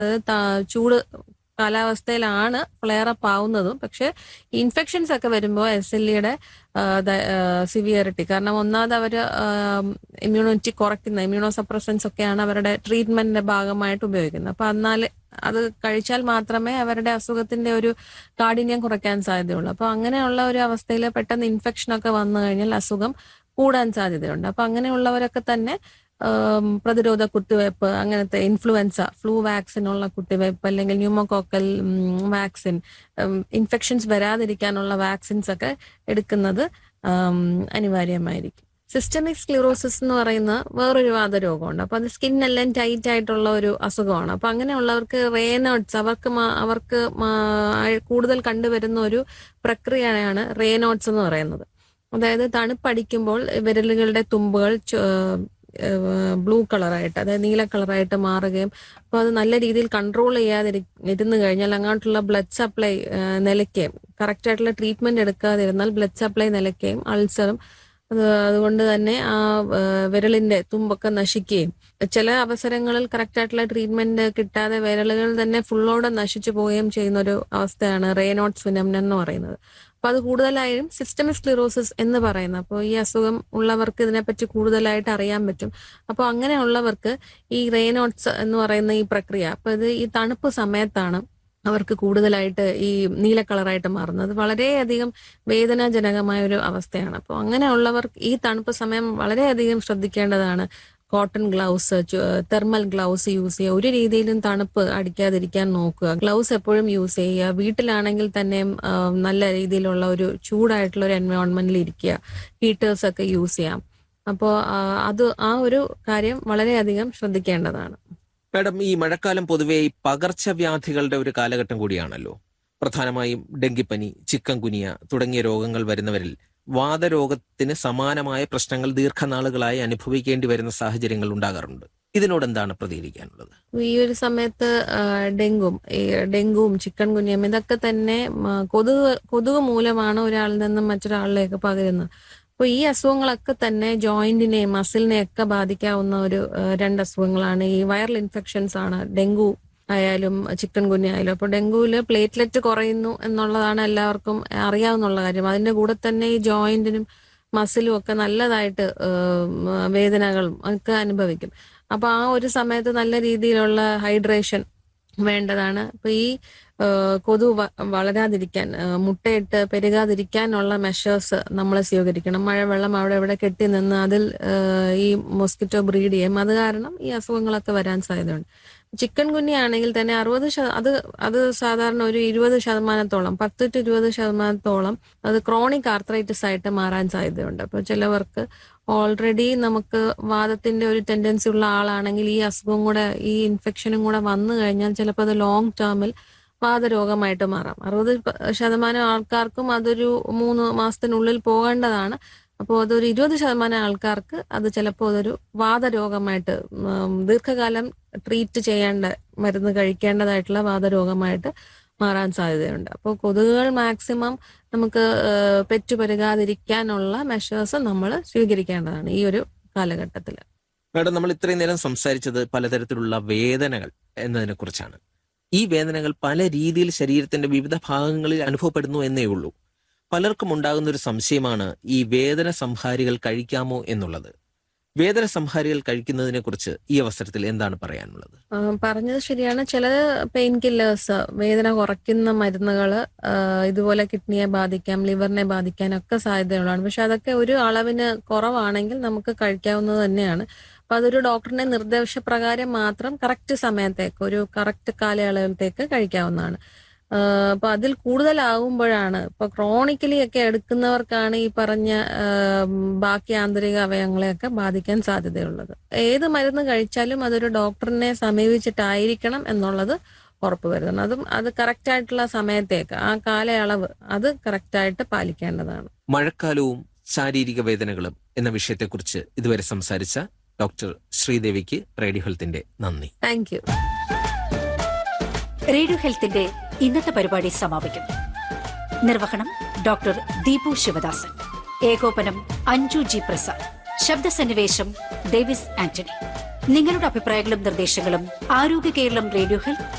അത് ത- ചൂട് കാലാവസ്ഥയിലാണ് ഫ്ലെയർ അപ്പ് ആവുന്നതും പക്ഷെ ഇൻഫെക്ഷൻസ് ഒക്കെ വരുമ്പോൾ എസ് എൽ ഇയുടെ സിവിയറിറ്റി കാരണം ഒന്നാമത് അവർ ഇമ്മ്യൂണിറ്റി കുറയ്ക്കുന്ന ഇമ്മ്യൂണോ സപ്രസൻസ് ഒക്കെയാണ് അവരുടെ ട്രീറ്റ്മെന്റിന്റെ ഭാഗമായിട്ട് ഉപയോഗിക്കുന്നത് അപ്പൊ എന്നാൽ അത് കഴിച്ചാൽ മാത്രമേ അവരുടെ അസുഖത്തിന്റെ ഒരു കാഠിന്യം കുറയ്ക്കാൻ സാധ്യതയുള്ളൂ അപ്പൊ അങ്ങനെയുള്ള ഒരു അവസ്ഥയിൽ പെട്ടെന്ന് ഇൻഫെക്ഷൻ ഒക്കെ വന്നു കഴിഞ്ഞാൽ അസുഖം കൂടാൻ സാധ്യതയുണ്ട് അപ്പൊ അങ്ങനെയുള്ളവരൊക്കെ തന്നെ ആം, പ്രതിരോധ കുത്തിവയ്പ്പ് അങ്ങനത്തെ ഇൻഫ്ലുവൻസ ഫ്ലൂ വാക്സിനുള്ള കുത്തിവയ്പ്പ് അല്ലെങ്കിൽ ന്യൂമോകോക്കൽ വാക്സിൻ ഇൻഫെക്ഷൻസ് വരാതിരിക്കാനുള്ള വാക്സിൻസ് ഒക്കെ എടുക്കുന്നത് ആം, അനിവാര്യമായിരിക്കും സിസ്റ്റമിക് സ്ക്ലിറോസിസ് എന്ന് പറയുന്ന വേറൊരു വാതരോഗമുണ്ട് അപ്പൊ അത് സ്കിന്നെല്ലാം ടൈറ്റ് ആയിട്ടുള്ള ഒരു അസുഖമാണ് അപ്പൊ അങ്ങനെയുള്ളവർക്ക് റേനോട്സ് അവർക്ക് മാ- അവർക്ക് മാ- കൂടുതൽ കണ്ടുവരുന്ന ഒരു പ്രക്രിയയാണ് റേനോട്സ് എന്ന് പറയുന്നത് അതായത് തണുപ്പടിക്കുമ്പോൾ വിരലുകളുടെ തുമ്പുകൾ ബ്ലൂ കളറായിട്ട് അതായത് നീല കളറായിട്ട് മാറുകയും അപ്പോൾ അത് നല്ല രീതിയിൽ കൺട്രോൾ ചെയ്യാതെ ഇരുന്ന് കഴിഞ്ഞാൽ അങ്ങോട്ടുള്ള ബ്ലഡ് സപ്ലൈ നിലയ്ക്കുകയും കറക്റ്റ് ആയിട്ടുള്ള ട്രീറ്റ്മെന്റ് എടുക്കാതിരുന്നാൽ ബ്ലഡ് സപ്ലൈ നിലയ്ക്കുകയും അൾസറും അത് അതുകൊണ്ട് തന്നെ ആ ആ, വിരലിന്റെ തുമ്പൊക്കെ നശിക്കുകയും ചില അവസരങ്ങളിൽ കറക്റ്റ് ആയിട്ടുള്ള ട്രീറ്റ്മെന്റ് കിട്ടാതെ വിരലുകൾ തന്നെ ഫുള്ളോടെ നശിച്ചു പോവുകയും ചെയ്യുന്ന ഒരു അവസ്ഥയാണ് റേനോട്സ് ഫിനമിനൻ എന്ന് പറയുന്നത് അപ്പൊ അത് കൂടുതലായും സിസ്റ്റമിക് സ്ക്ലിറോസിസ് എന്ന് പറയുന്നത് അപ്പോൾ ഈ അസുഖം ഉള്ളവർക്ക് ഇതിനെപ്പറ്റി കൂടുതലായിട്ട് അറിയാൻ പറ്റും അപ്പോൾ അങ്ങനെയുള്ളവർക്ക് ഈ റേനോട്സ് എന്ന് പറയുന്ന ഈ പ്രക്രിയ അപ്പൊ ഇത് ഈ തണുപ്പ് സമയത്താണ് അവർക്ക് കൂടുതലായിട്ട് ഈ നീല കളറായിട്ട് മാറുന്നത് അത് വളരെയധികം വേദനാജനകമായ ഒരു അവസ്ഥയാണ് അപ്പോൾ അങ്ങനെയുള്ളവർ ഈ തണുപ്പ് സമയം വളരെയധികം ശ്രദ്ധിക്കേണ്ടതാണ് cotton gloves thermal gloves use ചെയ്യുക ഒരു രീതിയിലും തണുപ്പ് അടിക്കാതിരിക്കാൻ നോക്കുക ഗ്ലൗസ് എപ്പോഴും യൂസ് ചെയ്യുക വീട്ടിലാണെങ്കിൽ തന്നെ നല്ല രീതിയിലുള്ള ഒരു ചൂടായിട്ടുള്ള ഒരു എൻവയോൺമെന്റിൽ ഇരിക്കുക ഹീറ്റേഴ്സ് ഒക്കെ യൂസ് ചെയ്യാം അപ്പോൾ അത് ആ ഒരു കാര്യം വളരെയധികം ശ്രദ്ധിക്കേണ്ടതാണ് മാഡം ഈ മഴക്കാലം പൊതുവെ ഈ പകർച്ചവ്യാധികളുടെ ഒരു കാലഘട്ടം കൂടിയാണല്ലോ പ്രധാനമായും ഡെങ്കിപ്പനി ചിക്കൻ കുനിയ തുടങ്ങിയ രോഗങ്ങൾ വരുന്നവരിൽ വാതരോഗത്തിന് സമാനമായ പ്രശ്നങ്ങൾ ദീർഘനാളുകളായി അനുഭവിക്കേണ്ടി വരുന്ന സാഹചര്യങ്ങൾ ഉണ്ടാകാറുണ്ട് ഇതിനോട് എന്താണ് പ്രതികരിക്കാനുള്ളത് ഈ ഒരു സമയത്ത് ആ, ഡെങ്കും ഈ ഡെങ്കുവും ചിക്കൻ കുനിയും ഇതൊക്കെ തന്നെ മ, കൊതുക് കൊതുക് മൂലമാണ് ഒരാളിൽ നിന്നും മറ്റൊരാളിലേക്ക് പകരുന്നത് അപ്പോൾ ഈ അസുഖങ്ങളൊക്കെ തന്നെ ജോയിന്റിനെയും മസിലിനെയും ഒക്കെ ബാധിക്കാവുന്ന ഒരു ആ, രണ്ട് അസുഖങ്ങളാണ് ഈ വൈറൽ ഇൻഫെക്ഷൻസ് ആണ് ഡെങ്കു ആയാലും ചിക്കൻ കുഞ്ഞ ആയാലും അപ്പോൾ ഡെങ്കുവിൽ പ്ലേറ്റ്ലെറ്റ് കുറയുന്നു എന്നുള്ളതാണ് എല്ലാവർക്കും അറിയാവുന്ന കാര്യം അതിന്റെ കൂടെ തന്നെ ഈ ജോയിന്റിനും മസിലും ഒക്കെ നല്ലതായിട്ട് ഉം, വേദനകളും ഒക്കെ അനുഭവിക്കും അപ്പൊ ആ ഒരു സമയത്ത് നല്ല രീതിയിലുള്ള ഹൈഡ്രേഷൻ വേണ്ടതാണ് അപ്പൊ ഈ ആ, കൊതു വ- വളരാതിരിക്കാൻ ആ, മുട്ടയിട്ട് പെരുകാതിരിക്കാനുള്ള മെഷേഴ്സ് നമ്മൾ സ്വീകരിക്കണം മഴവെള്ളം അവിടെ ഇവിടെ കെട്ടി നിന്ന് അതിൽ ആ, ഈ മോസ്കിറ്റോ ബ്രീഡ് ചെയ്യും അത് കാരണം ഈ അസുഖങ്ങളൊക്കെ വരാൻ സാധ്യതയുണ്ട് ചിക്കൻ കുഞ്ഞാണെങ്കിൽ തന്നെ അറുപത് ശത അത് അത് സാധാരണ ഒരു ഇരുപത് ശതമാനത്തോളം പത്ത് ടു ഇരുപത് ശതമാനത്തോളം അത് ക്രോണിക് ആർത്രൈറ്റിസ് ആയിട്ട് മാറാൻ സാധ്യതയുണ്ട് അപ്പൊ ചിലവർക്ക് ഓൾറെഡി നമുക്ക് വാദത്തിന്റെ ഒരു ടെൻഡൻസി ഉള്ള ആളാണെങ്കിൽ ഈ അസുഖം കൂടെ ഈ ഇൻഫെക്ഷനും കൂടെ വന്നു കഴിഞ്ഞാൽ ചിലപ്പോൾ അത് ലോങ് ടേമിൽ വാതരോഗമായിട്ട് മാറാം അറുപത് പ- ശതമാനം ആൾക്കാർക്കും അതൊരു മൂന്ന് മാസത്തിനുള്ളിൽ പോകേണ്ടതാണ് അപ്പോൾ അതൊരു ഇരുപത് ശതമാനം ആൾക്കാർക്ക് അത് ചിലപ്പോൾ അതൊരു വാതരോഗമായിട്ട് ഉം, ദീർഘകാലം ട്രീറ്റ് ചെയ്യേണ്ട മരുന്ന് കഴിക്കേണ്ടതായിട്ടുള്ള വാതരോഗമായിട്ട് മാറാൻ സാധ്യതയുണ്ട് അപ്പോൾ കൊതുകുകൾ മാക്സിമം നമുക്ക് ഏഹ്, പെറ്റുപെരുകാതിരിക്കാനുള്ള മെഷേഴ്സ് നമ്മൾ സ്വീകരിക്കേണ്ടതാണ് ഈ ഒരു കാലഘട്ടത്തിൽ മാഡം നമ്മൾ ഇത്രയും നേരം സംസാരിച്ചത് പലതരത്തിലുള്ള വേദനകൾ എന്നതിനെ കുറിച്ചാണ് ഈ വേദനകൾ പല രീതിയിൽ ശരീരത്തിന്റെ വിവിധ ഭാഗങ്ങളിൽ അനുഭവപ്പെടുന്നു എന്നേ ഉള്ളൂ പലർക്കും ഉണ്ടാകുന്ന ഒരു സംശയമാണ് ഈ വേദന സംഹാരികൾ കഴിക്കാമോ എന്നുള്ളത് വേദന സംഹാരികൾ കഴിക്കുന്നതിനെ കുറിച്ച് ഈ അവസരത്തിൽ എന്താണ് പറയാനുള്ളത് ആ, പറഞ്ഞത് ശരിയാണ് ചില പെയിൻ കില്ലേഴ്സ് വേദന കുറയ്ക്കുന്ന മരുന്നുകൾ ഇതുപോലെ കിഡ്നിയെ ബാധിക്കാം ലിവറിനെ ബാധിക്കാനൊക്കെ സാധ്യതയുള്ളതാണ് പക്ഷെ അതൊക്കെ ഒരു അളവിന് കുറവാണെങ്കിൽ നമുക്ക് കഴിക്കാവുന്നത് തന്നെയാണ് അപ്പൊ അതൊരു ഡോക്ടറിന്റെ നിർദ്ദേശപ്രകാരം മാത്രം കറക്റ്റ് സമയത്തേക്ക് ഒരു കറക്റ്റ് കാലയളവിലത്തേക്ക് കഴിക്കാവുന്നതാണ് ആ, അപ്പൊ അതിൽ കൂടുതലാകുമ്പോഴാണ് ഇപ്പൊ ക്രോണിക്കലി ഒക്കെ എടുക്കുന്നവർക്കാണ് ഈ പറഞ്ഞ ആ, ബാക്കി ആന്തരിക അവയവങ്ങളെയൊക്കെ ബാധിക്കാൻ സാധ്യതയുള്ളത് ഏത് മരുന്ന് കഴിച്ചാലും അതൊരു ഡോക്ടറിനെ സമീപിച്ചിട്ടായിരിക്കണം എന്നുള്ളത് ഉറപ്പുവരുത്തണം അതും അത് കറക്റ്റ് ആയിട്ടുള്ള സമയത്തേക്ക് ആ കാലയളവ് അത് കറക്റ്റ് ആയിട്ട് പാലിക്കേണ്ടതാണ് മഴക്കാലവും ശാരീരിക വേദനകളും എന്ന വിഷയത്തെക്കുറിച്ച് ഇതുവരെ സംസാരിച്ച ഡോക്ടർ ശ്രീദേവിക്ക് റേഡിയോ ഹെൽത്തിന്റെ നന്ദി താങ്ക് യു റേഡിയോ ഹെൽത്തിന്റെ ഇന്നത്തെ പരിപാടി സമാപിക്കുന്നു നിർവഹണം ഡോക്ടർ ദീപു ശിവദാസൻ ഏകോപനം അഞ്ജു ജി പ്രസാദ് ശബ്ദസന്നിവേശം ഡേവിസ് ആന്റണി നിങ്ങളുടെ അഭിപ്രായങ്ങളും നിർദ്ദേശങ്ങളും ആരോഗ്യ കേരളം റേഡിയോ ഹെൽത്ത്